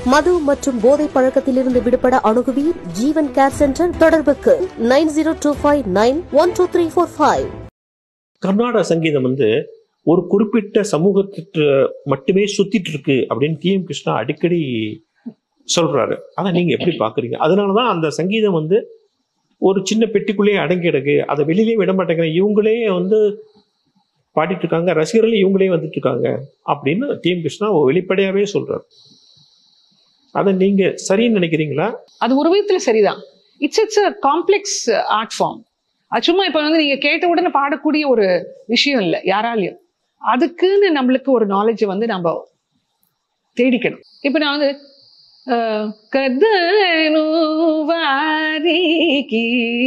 மது மற்றும் போதை பழக்கத்திலிருந்து விடுபட அணுகுவீர் ஜீவன் கேர் சென்டர் தொடர்புக்கு nine zero two five nine one two three four five கர்நாடக சங்கீதம் வந்து ஒரு குறிப்பிட்ட சமூகத்துக்கு மட்டுமே சுத்திட்டு இருக்கு அப்படின்னு டி எம் கிருஷ்ணா அடிக்கடி சொல்றாரு அதை நீங்க எப்படி பாக்குறீங்க அதனாலதான் அந்த சங்கீதம் வந்து ஒரு சின்ன பெட்டிக்குள்ளேயே அடங்கி கிடக்கு அதை வெளியிலே விட மாட்டேங்கிறேன் இவங்களே வந்து பாடிட்டு இருக்காங்க ரசிகர்கள் இவங்களே வந்துட்டு இருக்காங்க அப்படின்னு டி எம் கிருஷ்ணா வெளிப்படையாவே சொல்றாரு அதை நீங்க சரின்னு நினைக்கிறீங்களா அது ஒரு விதத்துல சரிதான் it's it's a complex art form அது சும்மா இப்போ வந்து நீங்க கேட்ட உடனே பாடக்கூடிய ஒரு விஷயம் இல்லை யாராலையும் அதுக்குன்னு நம்மளுக்கு ஒரு நாலேஜை வந்து நம்ம தேடிக்கணும் இப்போ நான் வந்து அஹ், கதனு வாரிகி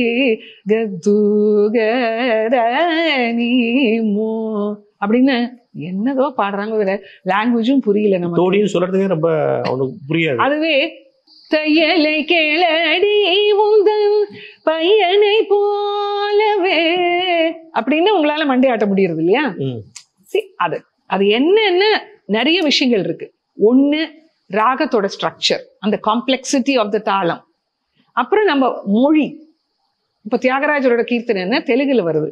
கத்துகரணிமோ அப்படின்னு என்னதோ பாடுறாங்க வேற லாங்குவேஜும் புரியல நம்ம தோடின்னு சொல்றதுக்கே ரொம்ப அவனுக்கு புரியாது அதுவே தையலை கேளடி உந்தன் பையனை போலவே அப்படின்னு உங்களால மண்டை ஆட்ட முடியறது இல்லையா ம். See, அது அது என்னென்ன நிறைய விஷயங்கள் இருக்கு ஒண்ணு ராகத்தோட ஸ்ட்ரக்சர் அந்த காம்ப்ளெக்சிட்டி ஆஃப் த தாளம் அப்புறம் நம்ம மொழி இப்ப தியாகராஜரோட கீர்த்தனை என்ன தெலுங்குல வருது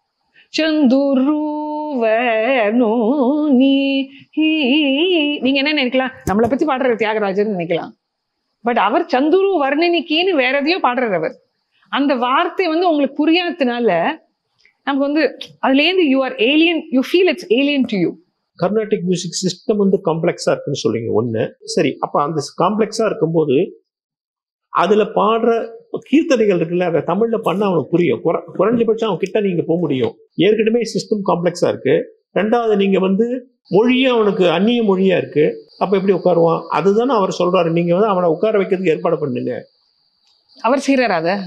சந்துருவனு நீ நீங்க என்ன நினைக்கலாம் நம்மளை பத்தி பாடுற தியாகராஜர் நினைக்கலாம் பட் அவர் சந்துரு வர்ணனிக்கின்னு வேற எதையோ பாடுறார் அவர் அந்த வார்த்தை வந்து உங்களுக்கு புரியாததுனால நமக்கு வந்து அதுலேருந்து you are alien you feel it's alien to you Carnatic music system வந்து காம்ப்ளெக்ஸா இருக்குன்னு சொல்றீங்க ஒண்ணு சரி அப்ப அந்த காம்ப்ளெக்ஸா இருக்கும்போது அதுல பாடுற கீர்த்தனைகள் இருக்குல்ல அதை தமிழ்ல பண்ண அவனுக்கு புரியும் குற- குறைஞ்சபட்சம் அவன் கிட்ட நீங்க போக முடியும் ஏற்கனவே சிஸ்டம் காம்ப்ளெக்ஸா இருக்கு ரெண்டாவது நீங்க வந்து மொழியும் அவனுக்கு அந்நிய மொழியா இருக்கு அப்ப எப்படி உட்காருவான் அதுதானே அவர் சொல்றாரு நீங்க வந்து அவனை உட்கார வைக்கிறதுக்கு ஏற்பாடு பண்ணுங்க அவர் செய்யறாரு அத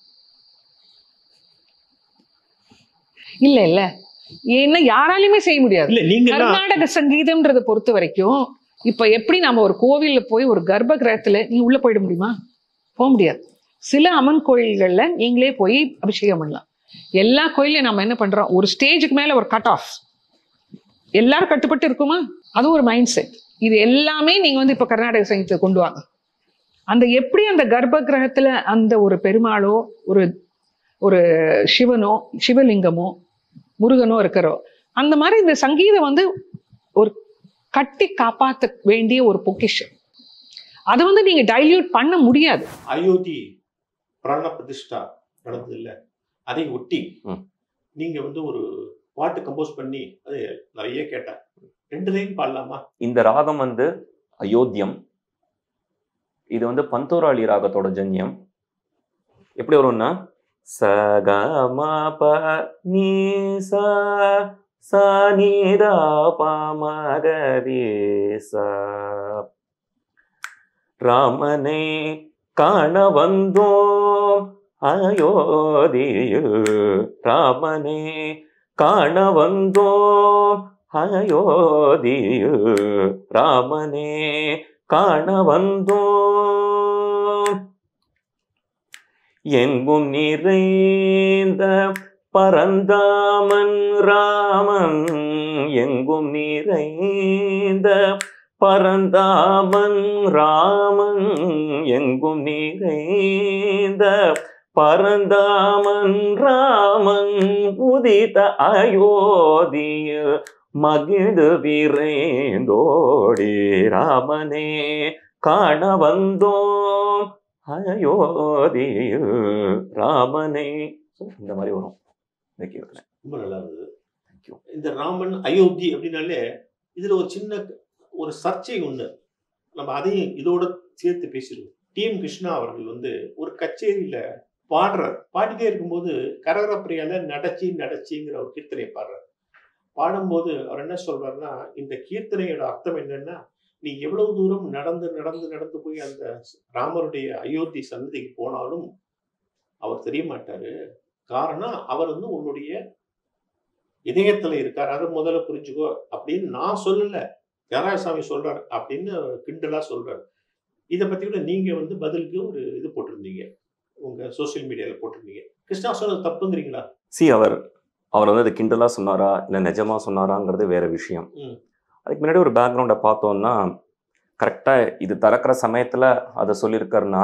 இல்ல இல்ல ஏன்னா யாராலையுமே செய்ய முடியாது இல்ல நீங்க எல்லாம் கர்நாடக சங்கீதம்ன்றதை பொறுத்த வரைக்கும் இப்ப எப்படி நம்ம ஒரு கோவில்ல போய் ஒரு கர்ப்ப கிரகத்துல நீ உள்ள போயிட முடியுமா போக முடியாது சில அம்மன் கோயில்கள்ல நீங்களே போய் அபிஷேகம் பண்ணலாம் எல்லா கோயிலையும் நம்ம என்ன பண்றோம் ஒரு ஸ்டேஜுக்கு மேல ஒரு கட் ஆஃப் எல்லாரும் கட்டுப்பட்டு இருக்குமா அது ஒரு மைண்ட் செட் இது எல்லாமே நீங்க வந்து இப்ப கர்நாடக சங்கீதத்தை கொண்டு வாங்க அந்த எப்படி அந்த கர்ப்ப கிரகத்துல அந்த ஒரு பெருமாளோ ஒரு ஒரு சிவனோ சிவலிங்கமோ முருகனோ இருக்கிறோ அந்த மாதிரி இந்த சங்கீதம் வந்து ஒரு கட்டி காப்பாத்த வேண்டிய ஒரு பொக்கிஷம் அதை வந்து நீங்க டைல்யூட் பண்ண முடியாது அயோத்தி பிராண பிரதிஷ்டா நடந்தது இல்ல அதை ஒட்டி ம். நீங்க வந்து ஒரு பாட்டு கம்போஸ் பண்ணி அது நிறைய கேட்டேன் ரெண்டு லைன் பாடலாமா இந்த ராகம் வந்து அயோத்தியம் இது வந்து பந்தோராளி ராகத்தோட ஜன்யம் எப்படி வரும்னா ச க ம ப நீ சா சா நீ தா ப ம க ரீ சா ராமனை காண வந்தோம் அயோத்தியில் ராமனை காண வந்தோம் அயோத்தியில் ராமனே காண வந்தோம் எங்கும் நிறைந்த பரந்தாமன் ராமன் எங்கும் நிறைந்த பரந்தாமன் ராமன் எங்கும் நிறைந்த பரந்தாமன் ராமன் உதித்த அயோத்தியில் மகிழ்ந்து விரைந்தோடி ராமனே காண வந்தோம் அயோத்தியில் ராமனே இந்த மாதிரி வரும் இந்த கீர்த்தனை ரொம்ப நல்லா இருந்தது தேங்க்யூ இந்த ராமன் அயோத்தி அப்படின்னாலே இதுல ஒரு சின்ன ஒரு சர்ச்சை ஒண்ணு நம்ம அதையும் இதோட சேர்த்து பேசிடுவோம் டிஎம் கிருஷ்ணா அவர்கள் வந்து ஒரு கச்சேரியில பாடுறார் பாடிட்டே இருக்கும்போது கரகரப்பிரியால நடச்சி நடச்சிங்கிற ஒரு கீர்த்தனையை பாடுறார் பாடும்போது அவர் என்ன சொல்றாருன்னா இந்த கீர்த்தனையோட அர்த்தம் என்னன்னா நீ எவ்வளவு தூரம் நடந்து நடந்து நடந்து போய் அந்த ராமருடைய அயோத்தி சன்னதிக்கு போனாலும் அவர் தெரிய மாட்டாரு காரணம் அவர் வந்து உன்னுடைய இதயத்துல இருக்கார் அதை முதல்ல புரிஞ்சுக்கோ அப்படின்னு நான் சொல்லல யாராசாமி சொல்றாரு அப்படின்னு கிண்டலா சொல்றாரு இதை பத்தி கூட நீங்க வந்து பதிலுக்கு ஒரு இது போட்டிருந்தீங்க உங்க சோஷியல் மீடியால போட்டிருந்தீங்க கிருஷ்ணா சொன்னது தப்புங்கிறீங்களா சி அவர் அவர் வந்து அது கிண்டலா சொன்னாரா இல்லை நிஜமா சொன்னாராங்கிறது வேற விஷயம் ம். அதுக்கு முன்னாடி ஒரு பேக்ரவுண்டை பார்த்தோம்னா கரெக்டா இது திறக்கிற சமயத்துல அதை சொல்லியிருக்காருன்னா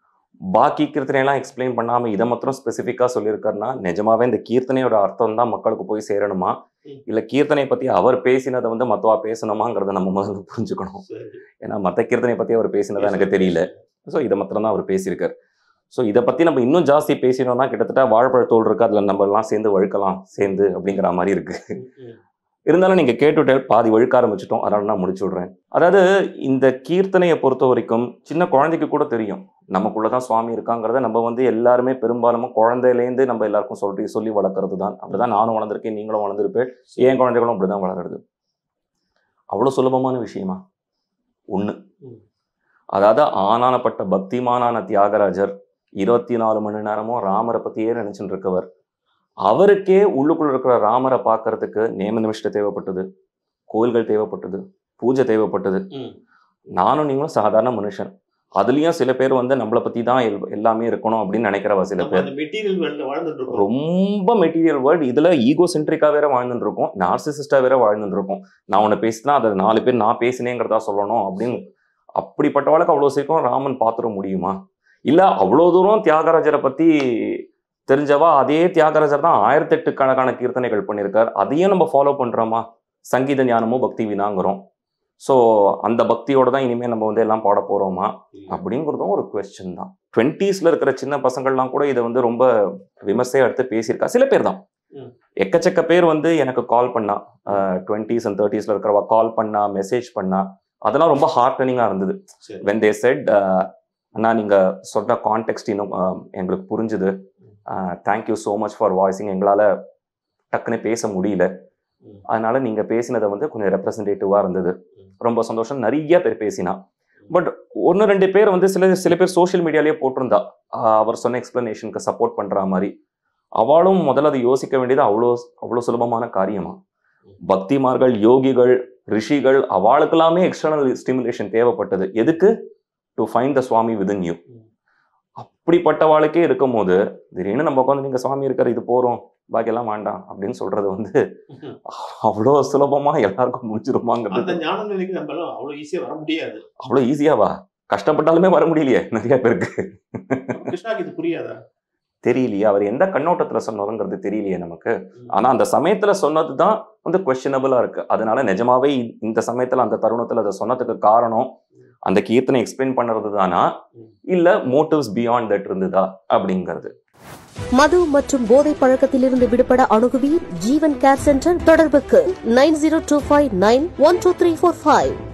பாக்கி கீர்த்தனையெல்லாம் எக்ஸ்பிளைன் பண்ணாம இதை மாத்திரம் ஸ்பெசிஃபிக்கா சொல்லியிருக்காருன்னா நிஜமாவே இந்த கீர்த்தனையோட அர்த்தம் தான் மக்களுக்கு போய் சேரணுமா ம். இல்ல கீர்த்தனை பத்தி அவர் பேசினதை வந்து மத்தவா பேசணுமாங்கிறத நம்ம முதல்ல புரிஞ்சுக்கணும் சரி. ஏன்னா மத்த கீர்த்தனை பத்தி அவர் பேசினதா எனக்கு தெரியல ஸோ இதை மாத்திரம் தான் அவர் பேசியிருக்காரு ஸோ இதை பத்தி நம்ம இன்னும் ஜாஸ்தி பேசினோம்னா கிட்டத்தட்ட வாழைப்பழத்தோல் இருக்கு அதுல நம்ம எல்லாம் சேர்ந்து வழுக்கலாம் சேர்ந்து அப்படிங்கிற மாதிரி இருக்கு ம், ம். இருந்தாலும் நீங்க கேட்டுவிட்டு பாதி வழுக்க ஆரம்பிச்சிட்டோம் அதனால நான் முடிச்சு விடுறேன் அதாவது இந்த கீர்த்தனையை பொறுத்த வரைக்கும் சின்ன குழந்தைக்கு கூட தெரியும் நமக்குள்ளதான் சுவாமி இருக்காங்கிறத நம்ம வந்து எல்லாருமே பெரும்பாலும் குழந்தையிலேருந்து நம்ம எல்லாருக்கும் சொல்லி சொல்லி வளர்க்கறது தான் அப்படிதான் நானும் வளர்ந்துருக்கேன் நீங்களும் வளர்ந்துருப்பேன் என் குழந்தைகளும் அப்படிதான் வளருது அவ்வளவு சுலபமான விஷயமா ஒண்ணு ம். அதாவது ஆனானப்பட்ட பக்திமானான தியாகராஜர் இருபத்தி நாலு மணி நேரமும் ராமரை பத்தியே நினைச்சுட்டு இருக்கவர் அவருக்கே உள்ளுக்குள்ள இருக்கிற ராமரை பார்க்கறதுக்கு நேம நிமிஷம் தேவைப்பட்டது கோயில்கள் தேவைப்பட்டது பூஜை தேவைப்பட்டது ம். நானும் நீங்களும் சாதாரண மனுஷன் அதுலயும் சில பேர் வந்து நம்மளை பத்தி தான் எல்- எல்லாமே இருக்கணும் அப்படின்னு நினைக்கிறவ சில நம்ம பேர் அந்த மெட்டீரியல் வேர்ல்ட்ல வாழ்ந்துட்டு இருக்கோம் ரொம்ப மெட்டீரியல் வேர்ல்டு இதுல ஈகோ சென்ட்ரிக்கா வேற வாழ்ந்துட்டு இருக்கோம் நார்சிசிஸ்டா வேற வாழ்ந்துட்டு இருக்கோம் நான் உன்னை பேசினா அதை நாலு பேர் நான் பேசினேங்கிறதா சொல்லணும் அப்படின்னு அப்படிப்பட்டவளுக்கு அவ்வளவு சீக்கிரம் ராமன் பாத்துட முடியுமா இல்ல அவ்வளவு தூரம் தியாகராஜரை பத்தி தெரிஞ்சவா அதே தியாகராஜர் தான் ஆயிரத்தி எட்டு கணக்கான கீர்த்தனைகள் பண்ணியிருக்கார் அதையும் நம்ம ஃபாலோ பண்றோமா சங்கீத ஞானமும் பக்தி வினாங்கிறோம் ஸோ அந்த பக்தியோட தான் இனிமேல் நம்ம வந்து எல்லாம் பாட போறோமா அப்படிங்கிறதும் ஒரு கொஸ்டின் தான் டுவெண்ட்டீஸ்ல இருக்கிற சின்ன பசங்கள்லாம் கூட இதை வந்து ரொம்ப விமர்சையா எடுத்து பேசியிருக்கா சில பேர் தான் ம். எக்கச்சக்க பேர் வந்து எனக்கு கால் பண்ணா டுவெண்ட்டீஸ் அண்ட் தேர்ட்டிஸ்ல இருக்கிறவா கால் பண்ணா மெசேஜ் பண்ணா அதெல்லாம் ரொம்ப ஹார்டனிங்கா இருந்தது சரி வென் தே செட் அண்ணா நீங்க சொன்ன கான்டெக்ட் இன்னும் uh, எங்களுக்கு புரிஞ்சுது thank you so much for voicing எங்களால டக்குன்னு பேச முடியல ம். அதனால நீங்க பேசினதை வந்து கொஞ்சம் ரெப்ரசன்டேட்டிவா இருந்தது ம். ரொம்ப சந்தோஷம் நிறைய பேர் பேசினா பட் ஒன்று ரெண்டு பேர் வந்து சில சில பேர் சோஷியல் மீடியாலேயே போட்டிருந்தா ஆஹ் அவர் சொன்ன எக்ஸ்பிளனேஷனுக்கு சப்போர்ட் பண்ற மாதிரி அவளும் முதல்ல அதை யோசிக்க வேண்டியது அவ்வளோ அவ்வளோ சுலபமான காரியமா பக்திமார்கள் யோகிகள் ரிஷிகள் அவளுக்கெல்லாமே எக்ஸ்டர்னல் ஸ்டிமுலேஷன் தேவைப்பட்டது எதுக்கு to find the swami within you hmm. அப்படிப்பட்டவாளுக்கே இருக்கும் போது திடீர்னு நம்ம உட்காந்து நீங்க சுவாமி இருக்காரு இது போறோம் பாக்கியெல்லாம் வேண்டாம் அப்படின்னு சொல்றது வந்து அவ்வளோ சுலபமா எல்லாருக்கும் முடிஞ்சிருமாங்கிறது அந்த ஞான நிலைக்கு நம்ம எல்லாம் அவ்வளவு ஈஸியா வர முடியாது அவ்வளோ ஈஸியாவா கஷ்டப்பட்டாலுமே வர முடியலையே நிறைய பேருக்கு கிருஷ்ணாக்கு இது புரியாதா தெரியலையே அவர் எந்த கண்ணோட்டத்துல சொன்னதுங்கிறது தெரியலையே நமக்கு ஆனா அந்த சமயத்துல சொன்னதுதான் வந்து கொஸ்டினபிளா இருக்கு அதனால நிஜமாவே இ- இந்த சமயத்துல அந்த தருணத்துல அதை சொன்னதுக்கு காரணம் அந்த கீர்த்தனை எக்ஸ்பிளைன் பண்றது தானா இல்ல மோட்டிவ்ஸ் பியாண்ட் தட் இருந்ததா அப்படிங்கிறது மது மற்றும் போதை பழக்கத்திலிருந்து விடுபட அணுகுவீர் ஜீவன் கேர் சென்டர் தொடர்புக்கு nine zero two five nine one two three four five